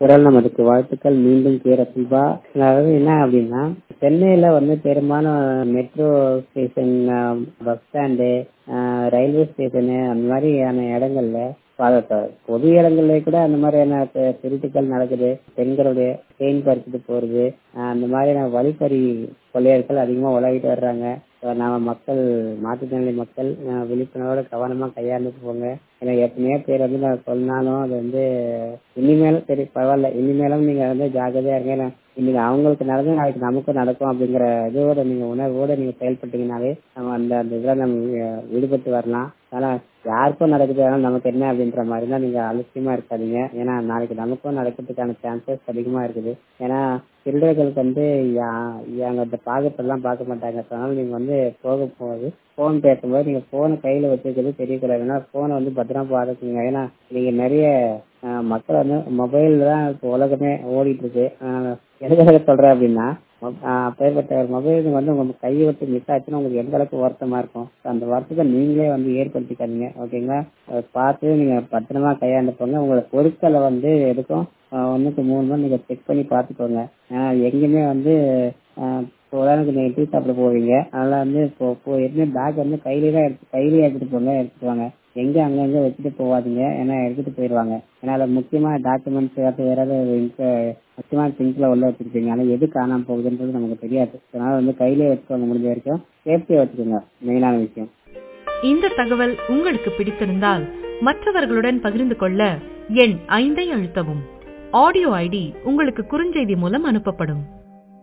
குரல் நமதுக்கு வாழ்த்துக்கள் மீண்டும் கீர செல்வா அதாவது என்ன அப்படின்னா சென்னையில வந்து பெரும்பாலும் metro station bus stand railway station அந்த மாதிரியான இடங்கள்ல பொது இடங்கள்ல கூட அந்த மாதிரியான திருட்டுக்கள் நடக்குது பெண்களுடைய செயின் பறிச்சுட்டு போறது அந்த மாதிரியான வழிப்பறி கொள்ளையர்கள் அதிகமா உலகிட்டு வர்றாங்க நாம மக்கள் மாற்றுத்திறனாளி மக்கள் விழிப்புணர்வோட கவனமா கையாண்டு போங்க ஏன்னா எத்தனையோ பேர் வந்து நான் சொன்னாலும் அது வந்து இனிமேலும் சரி பரவாயில்ல இனிமேலும் நீங்க வந்து ஜாக்கிரதையா இருங்க ஏன்னா இன்னைக்கு அவங்களுக்கு நடந்து நாளைக்கு நமக்கும் நடக்கும் அப்படிங்கிற இதோட நீங்க உணர்வோட நீங்க செயல்பட்டீங்கனாலே நம்ம அந்த அந்த இதுல நம்ம விடுபட்டு வரலாம் ஆனா யாருக்கும் நடக்குது ஆனால் நமக்கு என்ன அப்படின்ற மாதிரி தான் நீங்க அலட்சியமா இருக்காதீங்க ஏன்னா நாளைக்கு நமக்கும் நடக்கிறதுக்கான சான்சஸ் அதிகமா இருக்குது ஏன்னா திருடர்களுக்கு வந்து அந்த பாகத்தெல்லாம் பார்க்க மாட்டாங்க அதனால நீங்க வந்து போக போகுது போன் பேசும்போது நீங்க போனை கையில வச்சிருக்கிறது தெரியக்கூடாது ஏன்னா போனை வந்து பத்திரமா பாத்துக்கோங்க ஏன்னா நீங்க நிறைய மக்கள் வந்து மொபைல் தான் இப்போ உலகமே ஓடிட்டு இருக்கு எதுக்காக சொல்றேன் அப்படின்னா அப்பேற்பட்ட ஒரு மொபைல் வந்து உங்க கையை விட்டு மிஸ் ஆச்சுன்னா உங்களுக்கு எந்த அளவுக்கு வருத்தமா இருக்கும் அந்த வருத்தத்தை நீங்களே வந்து ஏற்படுத்திக்காதீங்க ஓகேங்களா அதை பார்த்து நீங்க பத்திரமா கையாண்டு போங்க உங்களோட பொருட்களை வந்து எதுக்கும் ஒன்றுக்கு மூணு மணி நீங்க செக் பண்ணி பார்த்துக்கோங்க எங்கேயுமே வந்து உதாரணத்துக்கு நீங்க டீ சாப்பிட போவீங்க அதனால வந்து இப்போ எதுவுமே பேக் வந்து கையிலே தான் எடுத்து கையிலேயே எடுத்துட்டு போங்க எடுத்துட்டு வாங்க எங்க அங்கங்க வச்சுட்டு போவாதீங்க ஏன்னா எடுத்துட்டு போயிடுவாங்க ஏன்னா அதுல முக்கியமான டாக்குமெண்ட்ஸ் ஏதாவது வேற முக்கியமான திங்ஸ்ல உள்ள வச்சிருப்பீங்க ஆனா எது காணாம போகுதுன்றது நமக்கு தெரியாது அதனால வந்து கையிலே வச்சுக்கோங்க முடிஞ்ச வரைக்கும் சேஃப்டியா வச்சுக்கோங்க மெயினான விஷயம் இந்த தகவல் உங்களுக்கு பிடித்திருந்தால் மற்றவர்களுடன் பகிர்ந்து கொள்ள எண் ஐந்தை அழுத்தவும் ஆடியோ ஐடி உங்களுக்கு குறுஞ்செய்தி மூலம் அனுப்பப்படும்